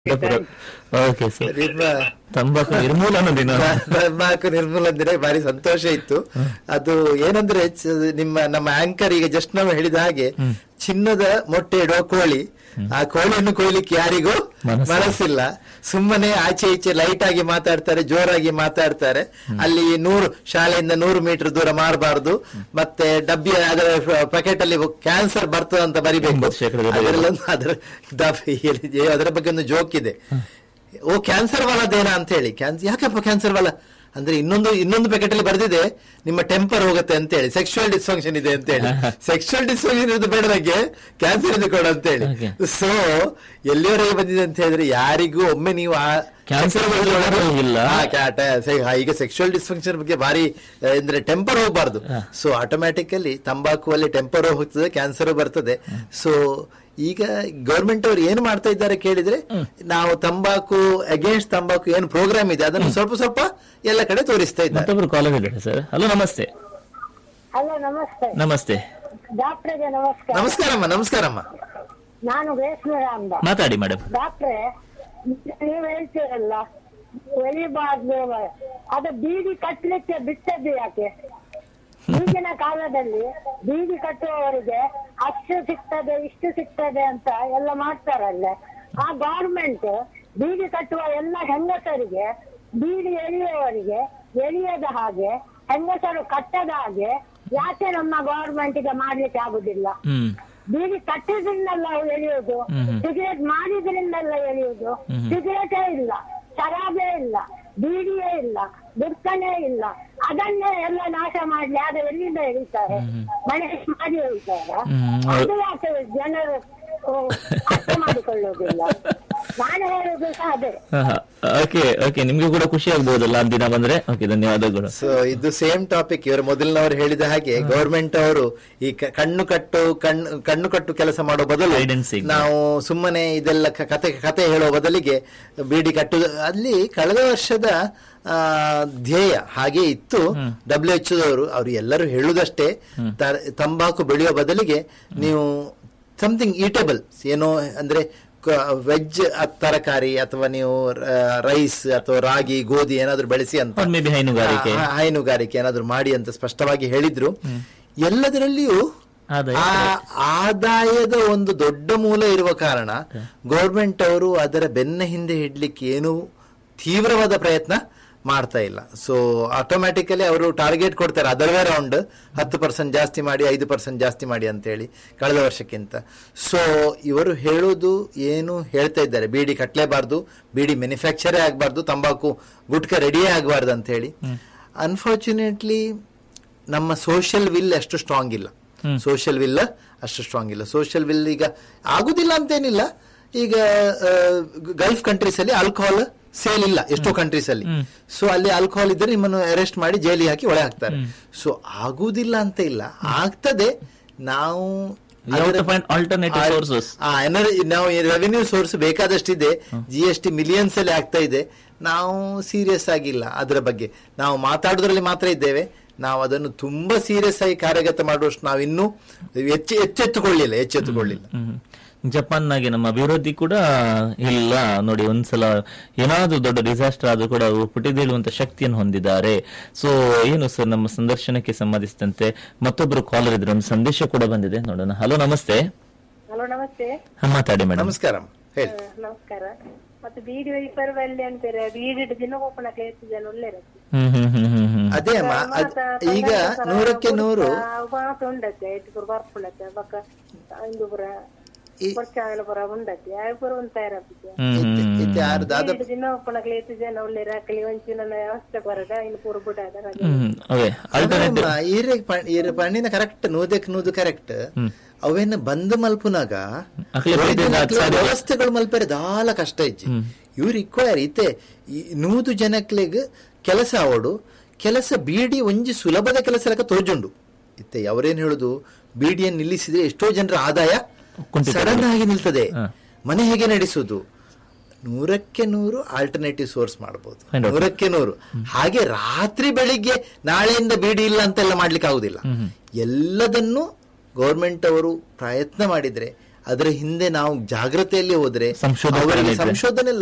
Okay sir ನಿಮ್ಮ ತಂಬಾಕು ನಿರ್ಮೂಲನ ದಿನ ತಂಬಾಕು ನಿರ್ಮೂಲನ ದಿನ ಭಾರಿ ಸಂತೋಷ ಇತ್ತು ಅದು ಏನಂದ್ರೆ ಚ- ನಿಮ್ಮ ನಮ್ಮ ಆಂಕರ್ ಈಗ ಜಸ್ಟ್ ನಾವು ಹೇಳಿದ ಹಾಗೆ ಚಿನ್ನದ ಮೊಟ್ಟೆ ಇಡುವ ಕೋಳಿ ಆ ಕೋಳಿಯನ್ನು ಕೊಯ್ಲಿಕ್ಕೆ ಯಾರಿಗೂ ಮನಸ್ಸಿಲ್ಲ. ಮನಸ್ಸಿಲ್ಲ ಸುಮ್ಮನೆ ಆಚೆ ಈಚೆ ಲೈಟ್ ಆಗಿ ಮಾತಾಡ್ತಾರೆ ಜೋರಾಗಿ ಮಾತಾಡ್ತಾರೆ ಅಲ್ಲಿ ನೂರು ಶಾಲೆಯಿಂದ ನೂರು ಮೀಟರ್ ದೂರ ಮಾಡಬಾರ್ದು ಮತ್ತೆ ಡಬ್ಬಿ ಅದರ ಪ್ಯಾಕೆಟ್ ಅಲ್ಲಿ ಕ್ಯಾನ್ಸರ್ ಬರ್ತದೆ ಅಂತ ಬರಿಬೇಕು ಒಂಬತ್ತು ಶೇಕಡದ ಅದರಲ್ಲೊಂದು ಅದರ ಡಬ್ಬಿ ಎಲ್ಲಿ- ಅದರ ಬಗ್ಗೆ ಒಂದು ಜೋಕ್ ಇದೆ ಓ ಕ್ಯಾನ್ಸರ್ ವಾಲದೇನಾ ಅಂತ ಹೇಳಿ ಕ್ಯಾನ್ಸರ್ ಯಾಕಪ್ಪ ಕ್ಯಾನ್ಸರ್ ವಾಲ ಅಂದ್ರೆ ಇನ್ನೊಂದು ಇನ್ನೊಂದು ಪ್ಯಾಕೆಟ್ ಅಲ್ಲಿ ಬರ್ದಿದೆ ನಿಮ್ಮ ಟೆಂಪರ್ ಹೋಗುತ್ತೆ ಅಂತ ಹೇಳಿ ಸೆಕ್ಷುವಲ್ ಡಿಸ್ಫಂಕ್ಷನ್ ಇದೆ ಅಂತ ಹೇಳಿ ಸೆಕ್ಷುವಲ್ ಡಿಸ್ಫಂಕ್ಷನ್ ಇರೋದು ಬೇಡ ನನಗೆ ಕ್ಯಾನ್ಸರ್ ಇದೆ ಕೊಡ ಅಂತ ಹೇಳಿ Okay. ಸೊ ಎಲ್ಲಿವರೆಗೆ ಬಂದಿದೆ ಅಂತ ಹೇಳಿದ್ರೆ ಯಾರಿಗೂ ಒಮ್ಮೆ ನೀವು ಆ Cancer ಬಗ್ಗೆ ಒಳಗೆ ಇಲ್ಲ. ಆ, ಕ್ಯಾಟ ಸೆ- ಆ, ಈಗ ಸೆಕ್ಷುವಲ್ ಡಿಸ್ಫಂಕ್ಷನ್ ಬಗ್ಗೆ ಭಾರಿ ಆ, ಅಂದ್ರೆ ಟೆಂಪರ್ ಹೋಗಬಾರ್ದು ಸೊ ಆಟೋಮ್ಯಾಟಿಕಲಿ ತಂಬಾಕು ಅಲ್ಲಿ ಟೆಂಪರ್ ಹೋಗ್ತದೆ ಕ್ಯಾನ್ಸರ್ ಬರ್ತದೆ ಸೊ ಈಗ ಗವರ್ಮೆಂಟ್ ಅವರು ಏನು ಮಾಡ್ತಾ ಇದ್ದಾರೆ ಕೇಳಿದ್ರೆ ನಾವು ತಂಬಾಕು ಅಗೇನ್ಸ್ಟ್ ತಂಬಾಕು ಏನು ಪ್ರೋಗ್ರಾಮ್ ಇದೆ ಅದನ್ನು ಸ್ವಲ್ಪ ಸ್ವಲ್ಪ ಎಲ್ಲ ಕಡೆ ತೋರಿಸ್ತಾ ಇದ್ದಾರೆ ಮತ್ತೊಬ್ರು ಕಾಲೇಜ್ ಇದ್ದಾರೆ ಸರ್ ಹಲೋ ನಮಸ್ತೆ ಹಲೋ ನಮಸ್ತೆ ನಮಸ್ತೆ ಡಾಕ್ಟ್ರಿಗೆ ನಮಸ್ಕಾರ ನಮಸ್ಕಾರಮ್ಮ ನಮಸ್ಕಾರಮ್ಮ ನಾನು ರೇಷ್ಮೆ ಅಂದ ಮಾತಾಡಿ ಮೇಡಮ್ ಡಾಕ್ಟ್ರೆ ನೀವು ಹೇಳ್ತೀರಲ್ಲ ಎಳಿಬಾರ್ದು ಅದು ಬೀಡಿ ಕಟ್ಟಲಿಕ್ಕೆ ಬಿಟ್ಟದ್ದು ಯಾಕೆ ಈಗಿನ ಕಾಲದಲ್ಲಿ ಬೀಡಿ ಕಟ್ಟುವವರಿಗೆ ಅಷ್ಟು ಸಿಗ್ತದೆ ಇಷ್ಟು ಸಿಗ್ತದೆ ಅಂತ ಎಲ್ಲ ಮಾಡ್ತಾರಲ್ಲ ಆ ಗೌರ್ಮೆಂಟ್ ಬೀಡಿ ಕಟ್ಟುವ ಎಲ್ಲ ಹೆಂಗಸರಿಗೆ ಬೀಡಿ ಎಳೆಯುವವರಿಗೆ ಎಳೆಯದ ಹಾಗೆ ಹೆಂಗಸರು ಕಟ್ಟದ ಹಾಗೆ ಯಾಕೆ ನಮ್ಮ ಗೌರ್ಮೆಂಟ್ ಗೆ ಮಾಡ್ಲಿಕ್ಕೆ ಆಗುದಿಲ್ಲ ಹ್ಮ್ ಬೀಡಿ ಕಟ್ಟಿದ್ರಿಂದಲ್ಲ ಅವ್ರು ಎಳೆಯುವುದು ಸಿಗರೇಟ್ ಮಾಡಿದ್ರಿಂದಲ್ಲ ಎಳೆಯುವುದು ಸಿಗರೇಟೇ ಇಲ್ಲ ಶರಾಬೇ ಇಲ್ಲ ಬೀಡಿಯೇ ಇಲ್ಲ ದುರ್ಕನೇ ಇಲ್ಲ ಅದನ್ನೇ ಎಲ್ಲ ನಾಶ ಮಾಡ್ಲಿ ಆಗ ಎಲ್ಲಿಂದ ಎಳಿತಾರೆ ಮನೆ ಮಾಡಿ ಹೇಳ್ತಾರ ಹ್ಮ್. ಅದು ಯಾಕೆ ಜನರು ಓ, ಅರ್ಥ ಮಾಡಿಕೊಳ್ಳುವುದಿಲ್ಲ ನಾನು ಹೇಳುದು ಸಹ ಅದೇ ಓಕೆ ಓಕೆ ನಿಮ್ಗೆ ಕೂಡ ಖುಷಿ ಆಗ್ಬಹುದಲ್ಲ ಆ ದಿನ ಬಂದ್ರೆ ಓಕೆ ಧನ್ಯವಾದಗಳು ಸೊ ಇದು ಸೇಮ್ ಟಾಪಿಕ್ ಇವರು ಮೊದಲಿನವರು ಹೇಳಿದ ಹಾಗೆ ಗವರ್ಮೆಂಟ್ ಅವರು ಈ ಕ- ಕಣ್ಣು ಕಟ್ಟು ಕಣ್ಣು ಕಣ್ಣು ಕಟ್ಟು ಕೆಲಸ ಮಾಡೋ ಬದಲು Hide and seek. ನಾವು ಸುಮ್ಮನೆ ಇದೆಲ್ಲ ಕ- ಕತೆ ಕತೆ ಹೇಳೋ ಬದಲಿಗೆ ಬೀಡಿ ಕಟ್ಟುದು ಅಲ್ಲಿ ಕಳೆದ ವರ್ಷದ ಆ, ಧ್ಯೇಯ ಹಾಗೆ ಇತ್ತು ಡಬ್ಲ್ಯೂ ಎಚ್ ದವರು ಅವರು ಎಲ್ಲರೂ ಹೇಳುದಷ್ಟೇ ತ- ತಂಬಾಕು ಬೆಳೆಯೋ ಬದಲಿಗೆ ನೀವು ಸಮಥಿಂಗ್ ಈಟಬಲ್ ಏನೋ ಅಂದ್ರೆ ವೆಜ್ ತರಕಾರಿ ಅಥವಾ ನೀವು ರೈಸ್ ಅಥವಾ ರಾಗಿ ಗೋಧಿ ಏನಾದ್ರು ಬೆಳೆಸಿ ಅಂತ ಮೇ ಬಿ ಹೈನುಗಾರಿಕೆ ಆ, ಹೈನುಗಾರಿಕೆ ಏನಾದ್ರು ಮಾಡಿ ಅಂತ ಸ್ಪಷ್ಟವಾಗಿ ಹೇಳಿದ್ರು ಎಲ್ಲದರಲ್ಲಿಯೂ ಆದಾಯ ಆ ಆದಾಯದ ಒಂದು ದೊಡ್ಡ ಮೂಲ ಇರುವ ಕಾರಣ ಗೌರ್ಮೆಂಟ್ ಅವರು ಅದರ ಬೆನ್ನ ಹಿಂದೆ ಇಡ್ಲಿಕ್ಕೆ ಏನು ತೀವ್ರವಾದ ಪ್ರಯತ್ನ ಮಾಡ್ತಾ ಇಲ್ಲ ಸೊ ಆಟೋಮ್ಯಾಟಿಕಲಿ ಅವರು ಟಾರ್ಗೆಟ್ ಕೊಡ್ತಾರೆ ಅದರ್ವೇ ರೌಂಡ್ ಹತ್ತು ಪರ್ಸೆಂಟ್ ಜಾಸ್ತಿ ಮಾಡಿ ಐದು ಪರ್ಸೆಂಟ್ ಜಾಸ್ತಿ ಮಾಡಿ ಅಂತೇಳಿ ಕಳೆದ ವರ್ಷಕ್ಕಿಂತ ಸೊ ಇವರು ಹೇಳೋದು ಏನು ಹೇಳ್ತಾ ಇದ್ದಾರೆ ಬೀಡಿ ಕಟ್ಟಲೇಬಾರ್ದು ಬೀಡಿ ಮ್ಯಾನುಫ್ಯಾಕ್ಚರೇ ಆಗಬಾರ್ದು ತಂಬಾಕು ಗುಟ್ಕ ರೆಡಿಯೇ ಆಗಬಾರ್ದು ಅಂತ ಹೇಳಿ ಅನ್ಫಾರ್ಚುನೇಟ್ಲಿ ನಮ್ಮ ಸೋಷಿಯಲ್ ವಿಲ್ ಅಷ್ಟು ಸ್ಟ್ರಾಂಗ್ ಇಲ್ಲ ಸೋಷಿಯಲ್ ವಿಲ್ ಅಷ್ಟು ಸ್ಟ್ರಾಂಗ್ ಇಲ್ಲ ಸೋಷಿಯಲ್ ವಿಲ್ ಈಗ ಆಗುದಿಲ್ಲ ಅಂತೇನಿಲ್ಲ ಈಗ ಗಲ್ಫ್ ಕಂಟ್ರೀಸ್ ಅಲ್ಲಿ ಆಲ್ಕೋಹಾಲ್ ಸೇಲ್ ಇಲ್ಲ ಎಷ್ಟೋ ಕಂಟ್ರೀಸ್ ಅಲ್ಲಿ ಸೊ ಅಲ್ಲಿ ಆಲ್ಕೋಹಾಲ್ ಇದ್ದರೆ ನಿಮ್ಮನ್ನು ಅರೆಸ್ಟ್ ಮಾಡಿ ಜೈಲಿಗೆ ಹಾಕಿ ಒಳಗೆ ಹಾಕ್ತಾರೆ ಸೊ ಆಗುದಿಲ್ಲ ಅಂತ ಇಲ್ಲ ಆಗ್ತದೆ ನಾವು You have to ಅದರ- find alternative ಆ- sources. ಆ ಎನರ್ಜಿ ನಾವು ರೆವೆನ್ಯೂ ಸೋರ್ಸ್ ಬೇಕಾದಷ್ಟಿದೆ ಜಿ ಎಸ್ ಟಿ ಮಿಲಿಯನ್ಸ್ ಅಲ್ಲಿ ಆಗ್ತಾ ಇದೆ ನಾವು ಸೀರಿಯಸ್ ಆಗಿಲ್ಲ ಅದರ ಬಗ್ಗೆ ನಾವು ಮಾತಾಡೋದ್ರಲ್ಲಿ ಮಾತ್ರ ಇದ್ದೇವೆ ನಾವು ಅದನ್ನು ತುಂಬಾ ಸೀರಿಯಸ್ ಆಗಿ ಕಾರ್ಯಗತ ಮಾಡುವಷ್ಟು ನಾವು ಇನ್ನೂ ಎಚ್ಚೆ ಎಚ್ಚೆತ್ತುಕೊಳ್ಳಿಲ್ಲ ಎಚ್ಚೆತ್ತುಕೊಳ್ಳಿಲ್ಲ ಹ್ಮ್. ಜಪಾನ್ನಾಗೆ ನಮ್ಮ ಅಭಿವೃದ್ಧಿ ಕೂಡ ಇಲ್ಲ ನೋಡಿ ಒಂದ್ಸಲ ಏನಾದ್ರೂ ದೊಡ್ಡ ಡಿಸಾಸ್ಟರ್ ಆದ್ರೂ ಕೂಡ ಅವರು ಪುಟಿದೇಳುವಂತ ಶಕ್ತಿಯನ್ನು ಹೊಂದಿದ್ದಾರೆ ಸೊ ಏನು ಸರ್ ನಮ್ಮ ಸಂದರ್ಶನಕ್ಕೆ ಸಂಬಂಧಿಸಿದಂತೆ ಮತ್ತೊಬ್ರು ಕಾಲರ್ ಇದ್ರೆ ಒಂದು ಸಂದೇಶ ಕೂಡ ಬಂದಿದೆ ನೋಡೋಣ ಹಲೋ ನಮಸ್ತೆ ಹಲೋ ನಮಸ್ತೆ ಹಾ, ಮಾತಾಡಿ ಮೇಡಮ್ ನಮಸ್ಕಾರ ಹೇಳಿ ನಮಸ್ಕಾರ ಮತ್ತೆ ಬೀಡಿ ವೈಪರ್ ಒಳ್ಳೆ ಅಂತಾರೆ ಬೀಡಿ ದಿನ ಓಪನ್ ಆಗ್ಲಿಕ್ಕೆ ಜನ ಒಳ್ಳೆ ಇರುತ್ತೆ ಹ್ಮ್ ಹ್ಮ್ ಹ್ಮ್ ಹ್ಮ್ ಹ್ಮ್ ಅದೇ ಅಮ್ಮ ಅದ್- ಈಗ ನೂರಕ್ಕೆ ನೂರು ಮಾತು ఉండತ್ತೆ ಇಟ್ಟು ಬರ್ಪುಳತ್ತೆ ಬಕ್ಕ ಇಂದು ಪುರ ಈ- ಕೊರ್ಚಾಗಲ ಪುರ ఉండತ್ತೆ ಆ ಪುರ ಒಂದು ತಯಾರಾಗುತ್ತೆ ಹ್ಮ್ ಹ್ಮ್ ಇದ್- ಇದ್ ಯಾರು ದಾದ ಬೀಡಿ ದಿನ ಓಪನ್ ಆಗ್ಲಿಕ್ಕೆ ಜನ ಒಳ್ಳೆ ರಾಕಲಿ ಒಂಚಿನ ಅವಸ್ಥೆ ಬರದ ಇನ್ನು ಪೂರ ಬಿಡಾದ ಹ್ಮ್ ಓಕೆ ಆಲ್ಟರ್ನೇಟಿವ್ ಈರೆ ಈರೆ ಪಣ್ಣಿನ ಕರೆಕ್ಟ್ ನೂದಕ್ ನೂದು ಕರೆಕ್ಟ್ ಅವೇನ ಬಂದು ಮಲ್ಪುನಾಗ ಅಕ್ಲೆ ಒಳ್ಳೆ ಬೈದಿನ ಅಕ್ಲೆ ಸಾಧ್ಯ. ವ್ಯವಸ್ಥೆಗಳು ಮಲ್ಪರೆ ದಾಲ ಕಷ್ಟ ಇಜ್ಜಿ ಇವ್ರು ರಿಕ್ವೈರ್ ಇತ್ತೆ ಈ ನೂದು ಜನಕ್ಲೆಗ್ ಕೆಲಸ ಆವಡು ಕೆಲಸ ಬೀಡಿ ಒಂಜಿ ಸುಲಭದ ಕೆಲಸ ಲೆಕ್ಕ ತೋಜುಂಡು ಇತ್ತೆ ಅವರೇನ್ ಹೇಳುದು ಬೀಡಿಯನ್ನು ನಿಲ್ಲಿಸಿದ್ರೆ ಎಷ್ಟೋ ಜನರ ಆದಾಯ ಕುಂಠಿತ. ಸಡನ್ ಆಗಿ ನಿಲ್ತದೆ ಹ. ಮನೆ ಹೇಗೆ ನಡೆಸುವುದು ನೂರಕ್ಕೆ ನೂರು ಆಲ್ಟರ್ನೇಟಿವ್ ಸೋರ್ಸ್ ಮಾಡಬಹುದು Find out. ನೂರಕ್ಕೆ ನೂರು ಹಾಗೆ ರಾತ್ರಿ ಬೆಳಿಗ್ಗೆ ನಾಳೆಯಿಂದ ಬೀಡಿ ಇಲ್ಲ ಅಂತೆಲ್ಲ ಮಾಡ್ಲಿಕ್ಕೆ ಆಗುದಿಲ್ಲ ಎಲ್ಲದನ್ನು ಗೌರ್ಮೆಂಟ್ ಅವರು ಪ್ರಯತ್ನ ಮಾಡಿದ್ರೆ ಅದರ ಹಿಂದೆ ನಾವು ಜಾಗ್ರತೆಯಲ್ಲಿ ಹೋದ್ರೆ ಸಂಶೋಧಕರು ಅವರಿಗೆ ಇದ್ರೆ. ಸಂಶೋಧನೆ